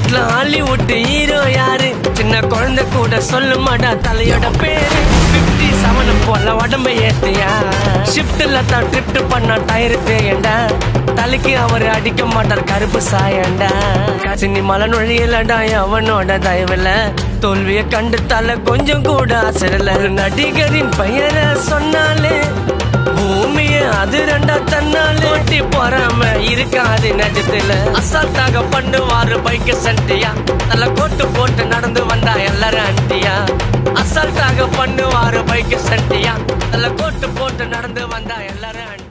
பாலிவுட்ல Hollywood hero யாரு சின்ன குழந்தை கூட சொல்ல மாட்டா தலையோட பேரு பிப்டி செவன் போல உடம்ப ஏத்தியா ஷிஃப்ட்ல தான் ட்ரிப்ட் பண்ண டயர் தேயண்டா தலைக்கு அவர் அடிக்க மாட்டார் கருப்பு சாயண்டா கசினி மலை நுழையலடா அவனோட தயவுல தோல்விய கண்டு தலை கொஞ்சம் கூட அசரல ஒரு நடிகரின் பெயரை சொன்னாலே பூமிய அது ரெண்டா தன்னால ஓட்டி போறாம இருக்காது நஜத்துல அசால்ட்டாக பண்ணுவாரு பைக்க சண்டியா தல கோட்டு போட்டு நடந்து வந்தா எல்லாரும் அண்டியா அசால்ட்டாக பண்ணுவாரு பைக்க சண்டியா தல கோட்டு போட்டு நடந்து வந்தா எல்லாரும் அண்டியா